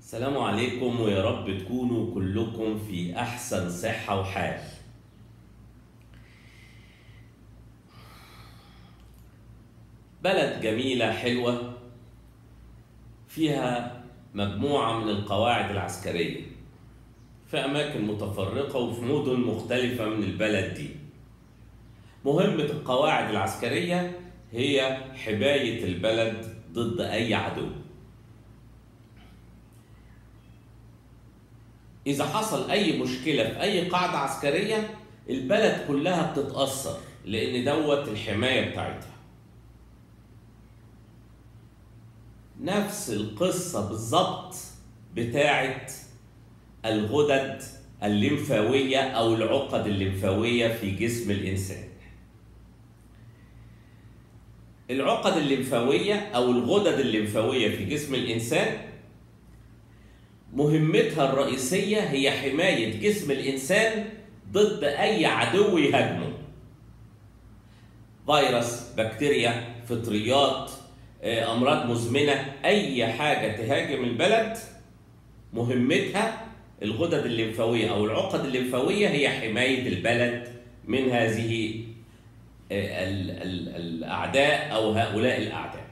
السلام عليكم ويا رب تكونوا كلكم في أحسن صحة وحال بلد جميلة حلوة فيها مجموعة من القواعد العسكرية في أماكن متفرقة وفي مدن مختلفة من البلد دي مهمة القواعد العسكرية هي حماية البلد ضد أي عدو إذا حصل أي مشكلة في أي قاعدة عسكرية البلد كلها بتتأثر لأن دوت الحماية بتاعتها نفس القصة بالظبط بتاعت الغدد الليمفاوية أو العقد الليمفاوية في جسم الإنسان العقد الليمفاوية أو الغدد الليمفاوية في جسم الإنسان مهمتها الرئيسية هي حماية جسم الإنسان ضد أي عدو يهاجمه فيروس بكتيريا فطريات أمراض مزمنة أي حاجة تهاجم البلد مهمتها الغدد الليمفاوية أو العقد الليمفاوية هي حماية البلد من هذه الأعداء أو هؤلاء الأعداء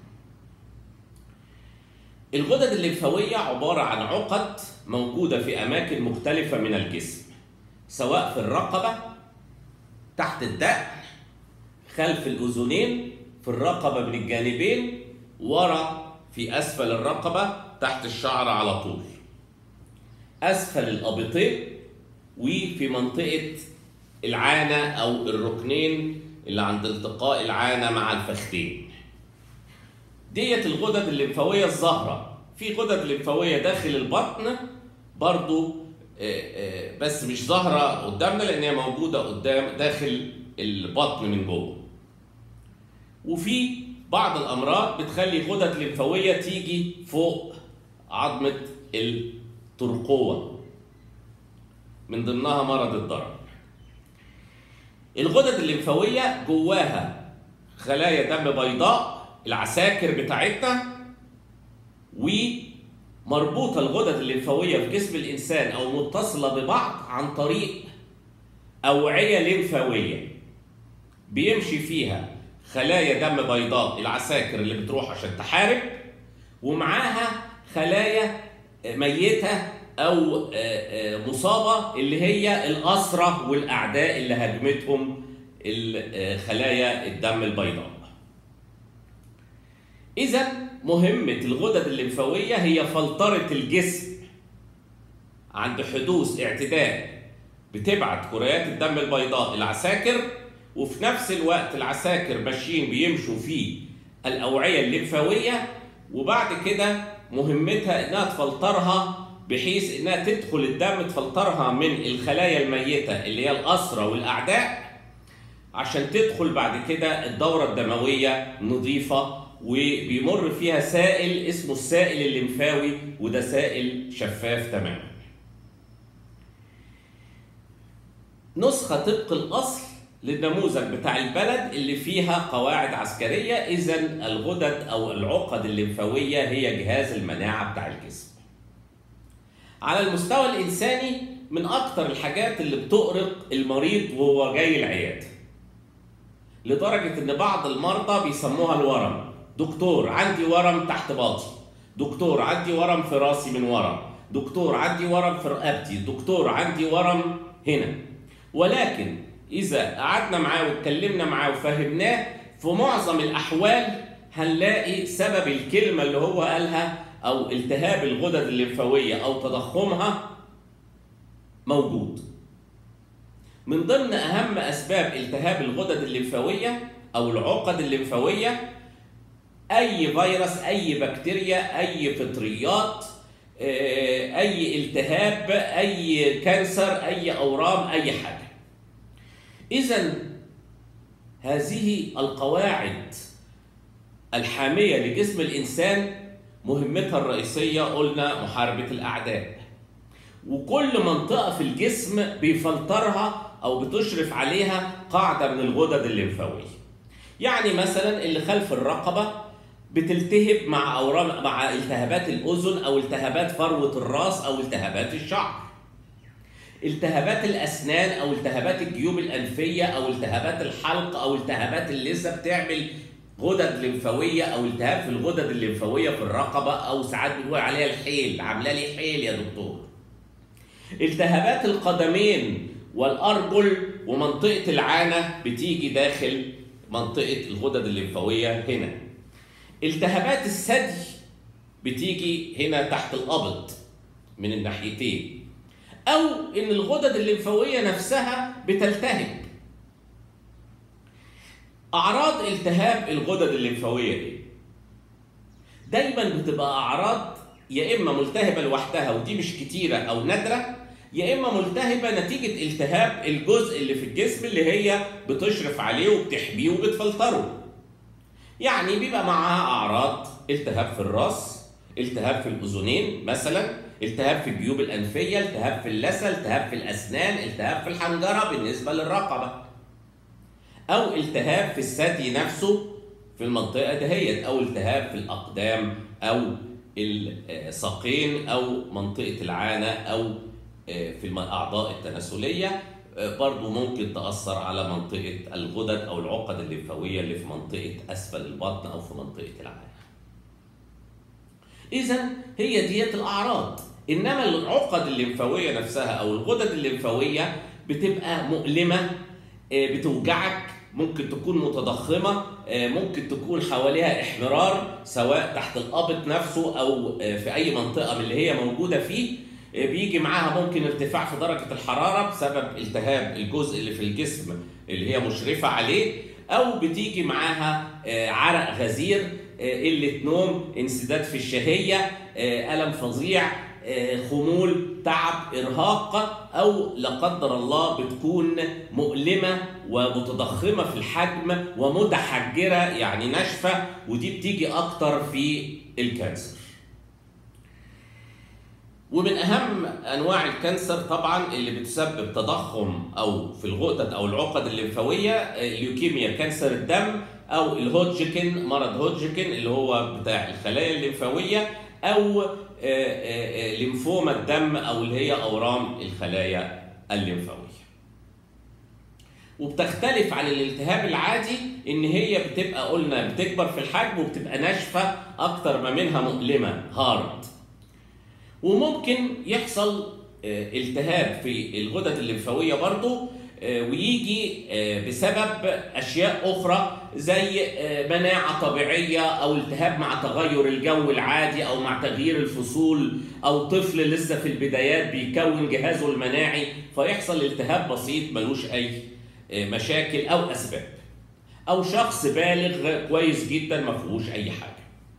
الغدد الليمفاوية عبارة عن عقد موجودة في أماكن مختلفة من الجسم سواء في الرقبة تحت الدقن خلف الأذنين في الرقبة من الجانبين ورا في أسفل الرقبة تحت الشعر على طول أسفل الأبطين وفي منطقة العانة أو الركنين اللي عند التقاء العانة مع الفخذين ديت الغدد الليمفاوية الظاهرة في غدد ليمفاوية داخل البطن برضو بس مش ظاهرة قدامنا لأن هي موجودة قدام داخل البطن من جوه وفي بعض الأمراض بتخلي غدد ليمفاوية تيجي فوق عظمة الترقوة من ضمنها مرض الضرر الغدد الليمفاوية جواها خلايا دم بيضاء العساكر بتاعتنا ومربوطه الغدد الليمفاويه في جسم الانسان او متصله ببعض عن طريق اوعيه ليمفاويه بيمشي فيها خلايا دم بيضاء العساكر اللي بتروح عشان تحارب ومعاها خلايا ميته او مصابه اللي هي الاسرى والاعداء اللي هاجمتهم خلايا الدم البيضاء إذا مهمة الغدد الليمفاوية هي فلترة الجسم عند حدوث اعتداء بتبعت كريات الدم البيضاء العساكر وفي نفس الوقت العساكر ماشيين بيمشوا في الأوعية الليمفاوية وبعد كده مهمتها إنها تفلترها بحيث إنها تدخل الدم تفلترها من الخلايا الميتة اللي هي الأسرى والأعداء عشان تدخل بعد كده الدورة الدموية نظيفة وبيمر فيها سائل اسمه السائل الليمفاوي وده سائل شفاف تماما نسخة طبق الأصل للنموذج بتاع البلد اللي فيها قواعد عسكرية إذا الغدد أو العقد الليمفاوية هي جهاز المناعة بتاع الجسم على المستوى الإنساني من أكتر الحاجات اللي بتؤرق المريض وهو جاي العيادة لدرجة إن بعض المرضى بيسموها الورم دكتور عندي ورم تحت باطي دكتور عندي ورم في راسي من ورا دكتور عندي ورم في رقبتي دكتور عندي ورم هنا ولكن اذا قعدنا معاه واتكلمنا معاه وفهمناه في معظم الاحوال هنلاقي سبب الكلمه اللي هو قالها او التهاب الغدد الليمفاويه او تضخمها موجود من ضمن اهم اسباب التهاب الغدد الليمفاويه او العقد الليمفاويه اي فيروس اي بكتيريا اي فطريات اي التهاب اي كانسر اي اورام اي حاجه اذا هذه القواعد الحاميه لجسم الانسان مهمتها الرئيسيه قلنا محاربه الاعداء وكل منطقه في الجسم بيفلترها او بتشرف عليها قاعده من الغدد الليمفاويه يعني مثلا اللي خلف الرقبه بتلتهب مع اورام مع التهابات الاذن او التهابات فروه الراس او التهابات الشعر التهابات الاسنان او التهابات الجيوب الانفيه او التهابات الحلق او التهابات اللثه بتعمل غدد لمفاويه او التهاب في الغدد الليمفاويه في الرقبه او ساعات بنقول عليها الحيل عامله لي حيل يا دكتور التهابات القدمين والارجل ومنطقه العانه بتيجي داخل منطقه الغدد الليمفاويه هنا التهابات الثدي بتيجي هنا تحت القبض من الناحيتين او ان الغدد الليمفاويه نفسها بتلتهب اعراض التهاب الغدد الليمفاويه دي دايما بتبقى اعراض يا اما ملتهبه لوحدها ودي مش كتيره او نادره يا اما ملتهبه نتيجه التهاب الجزء اللي في الجسم اللي هي بتشرف عليه وبتحميه وبتفلتره يعني بيبقى معاها اعراض التهاب في الراس التهاب في الاذنين مثلا التهاب في الجيوب الانفيه التهاب في اللثه التهاب في الاسنان التهاب في الحنجره بالنسبه للرقبه او التهاب في الثدي نفسه في المنطقه دهيت او التهاب في الاقدام او الساقين او منطقه العانه او في الاعضاء التناسليه برضو ممكن تاثر على منطقه الغدد او العقد الليمفاويه اللي في منطقه اسفل البطن او في منطقه العانه اذا هي ديت الاعراض انما العقد الليمفاويه نفسها او الغدد الليمفاويه بتبقى مؤلمه بتوجعك ممكن تكون متضخمه ممكن تكون حواليها احمرار سواء تحت القبض نفسه او في اي منطقه من اللي هي موجوده فيه بيجي معاها ممكن ارتفاع في درجه الحراره بسبب التهاب الجزء اللي في الجسم اللي هي مشرفه عليه او بتيجي معاها عرق غزير قله نوم انسداد في الشهيه الم فظيع خمول تعب ارهاق او لا قدر الله بتكون مؤلمه ومتضخمه في الحجم ومتحجره يعني ناشفه ودي بتيجي اكتر في الكانسر ومن اهم انواع الكانسر طبعا اللي بتسبب تضخم او في الغدد او العقد الليمفاويه الليوكيميا كانسر الدم او الهوجكن مرض هوجكن اللي هو بتاع الخلايا الليمفاويه او ليمفوما الدم او اللي هي اورام الخلايا الليمفاويه. وبتختلف عن الالتهاب العادي ان هي بتبقى قلنا بتكبر في الحجم وبتبقى ناشفه اكتر ما منها مؤلمه هارد. وممكن يحصل التهاب في الغدد الليمفاويه برضه ويجي بسبب اشياء اخرى زي مناعه طبيعيه او التهاب مع تغير الجو العادي او مع تغيير الفصول او طفل لسه في البدايات بيكون جهازه المناعي فيحصل التهاب بسيط ملوش اي مشاكل او اسباب او شخص بالغ كويس جدا ما فيهوش اي حاجه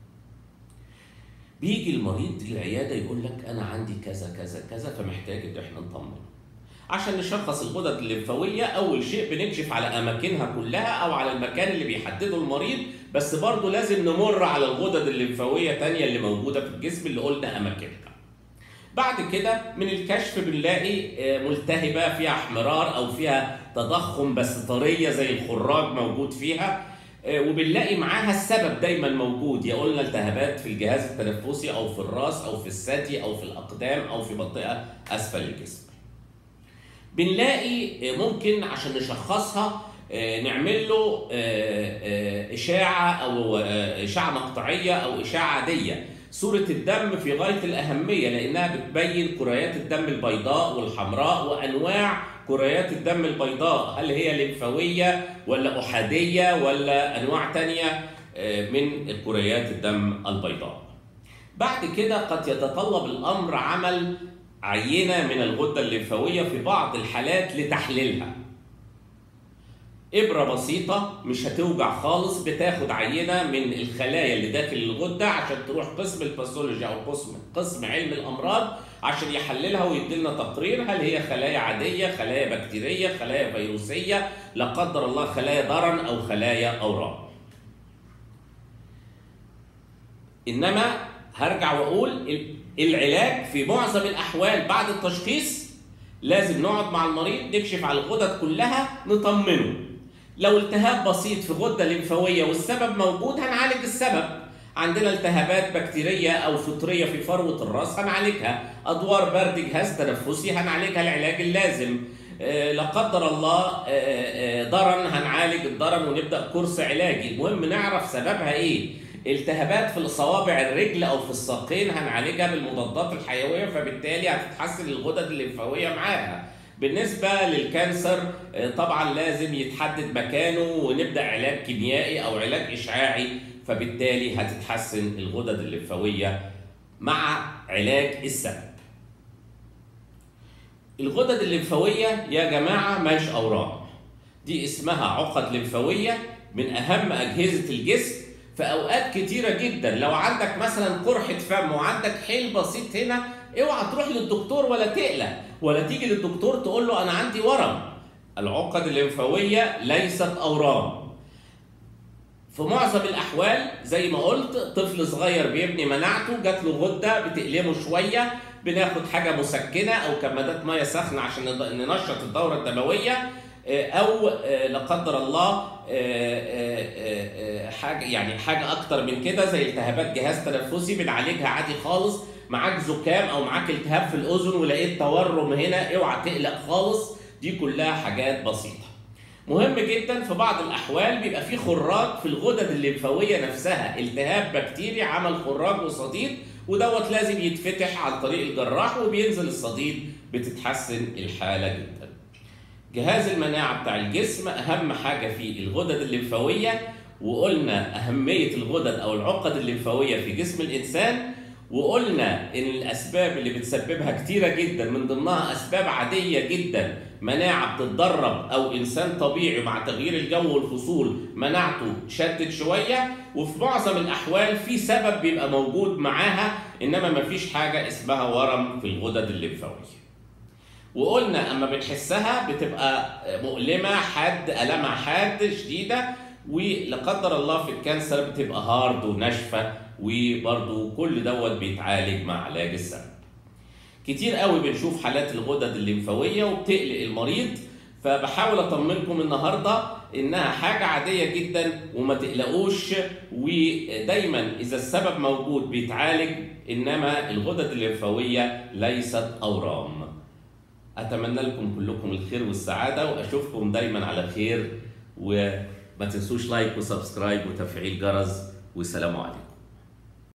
بيجي المريض العياده يقول لك انا عندي كذا كذا كذا فمحتاج ان احنا نطمنه عشان نشخص الغدد الليمفاويه اول شيء بنكشف على اماكنها كلها او على المكان اللي بيحدده المريض بس برضه لازم نمر على الغدد الليمفاويه تانية اللي موجوده في الجسم اللي قلنا اماكنها بعد كده من الكشف بنلاقي ملتهبه فيها احمرار او فيها تضخم بس طريه زي الخراج موجود فيها وبنلاقي معاها السبب دايما موجود يا قلنا التهابات في الجهاز التنفسي او في الراس او في الثدي او في الاقدام او في منطقه اسفل الجسم بنلاقي ممكن عشان نشخصها نعمل له اشاعه او اشاعه مقطعيه او اشاعه عاديه صوره الدم في غايه الاهميه لانها بتبين كريات الدم البيضاء والحمراء وانواع كريات الدم البيضاء هل هي ليمفاويه ولا احاديه ولا انواع تانية من كريات الدم البيضاء بعد كده قد يتطلب الامر عمل عينة من الغدة الليمفاوية في بعض الحالات لتحليلها إبرة بسيطة مش هتوجع خالص بتاخد عينة من الخلايا اللي داخل الغدة عشان تروح قسم الباثولوجي أو قسم قسم علم الأمراض عشان يحللها ويدي لنا تقرير هل هي خلايا عادية، خلايا بكتيرية، خلايا فيروسية، لا قدر الله خلايا ضرن أو خلايا أورام. إنما هرجع وأقول العلاج في معظم الاحوال بعد التشخيص لازم نقعد مع المريض نكشف على الغدد كلها نطمنه لو التهاب بسيط في غده ليمفاويه والسبب موجود هنعالج السبب عندنا التهابات بكتيريه او فطريه في فروه الراس هنعالجها ادوار برد جهاز تنفسي هنعالجها العلاج اللازم آه، لا قدر الله آه، آه، ضرن هنعالج الضرن ونبدا كورس علاجي المهم نعرف سببها ايه التهابات في صوابع الرجل او في الساقين هنعالجها بالمضادات الحيويه فبالتالي هتتحسن الغدد الليمفاويه معاها بالنسبة للكانسر آه، طبعا لازم يتحدد مكانه ونبدأ علاج كيميائي أو علاج إشعاعي فبالتالي هتتحسن الغدد الليمفاوية مع علاج السبب. الغدد الليمفاوية يا جماعة مش أورام. دي اسمها عقد ليمفاوية من أهم أجهزة الجسم في أوقات كتيرة جدا لو عندك مثلا قرحة فم وعندك حيل بسيط هنا اوعى تروح للدكتور ولا تقلق ولا تيجي للدكتور تقول له أنا عندي ورم. العقد الليمفاوية ليست أورام. في معظم الاحوال زي ما قلت طفل صغير بيبني مناعته جات له غده بتألمه شويه بناخد حاجه مسكنه او كمادات ميه سخنه عشان نض- ننشط الدوره الدمويه آه، او آه، لا قدر الله آه، آه، آه، آه، حاجه يعني حاجه اكتر من كده زي التهابات جهاز تنفسي بنعالجها عادي خالص معاك زكام او معاك التهاب في الاذن ولقيت تورم هنا اوعى تقلق خالص دي كلها حاجات بسيطه مهم جدا في بعض الاحوال بيبقى في خراج في الغدد الليمفاويه نفسها التهاب بكتيري عمل خراج وصديد ودوت لازم يتفتح عن طريق الجراح وبينزل الصديد بتتحسن الحاله جدا جهاز المناعه بتاع الجسم اهم حاجه فيه الغدد الليمفاويه وقلنا اهميه الغدد او العقد الليمفاويه في جسم الانسان وقلنا ان الاسباب اللي بتسببها كتيره جدا من ضمنها اسباب عاديه جدا مناعه بتتدرب او انسان طبيعي مع تغيير الجو والفصول مناعته شدت شويه وفي معظم الاحوال في سبب بيبقى موجود معاها انما مفيش حاجه اسمها ورم في الغدد الليمفاويه وقلنا اما بنحسها بتبقى مؤلمه حاد المها حاد شديده ولا قدر الله في الكانسر بتبقى هارد وناشفه وبرضو كل دوت بيتعالج مع علاج السبب. كتير قوي بنشوف حالات الغدد الليمفاويه وبتقلق المريض فبحاول اطمنكم النهارده انها حاجه عاديه جدا وما تقلقوش ودايما اذا السبب موجود بيتعالج انما الغدد الليمفاويه ليست اورام. اتمنى لكم كلكم الخير والسعاده واشوفكم دايما على خير وما تنسوش لايك وسبسكرايب وتفعيل جرس والسلام عليكم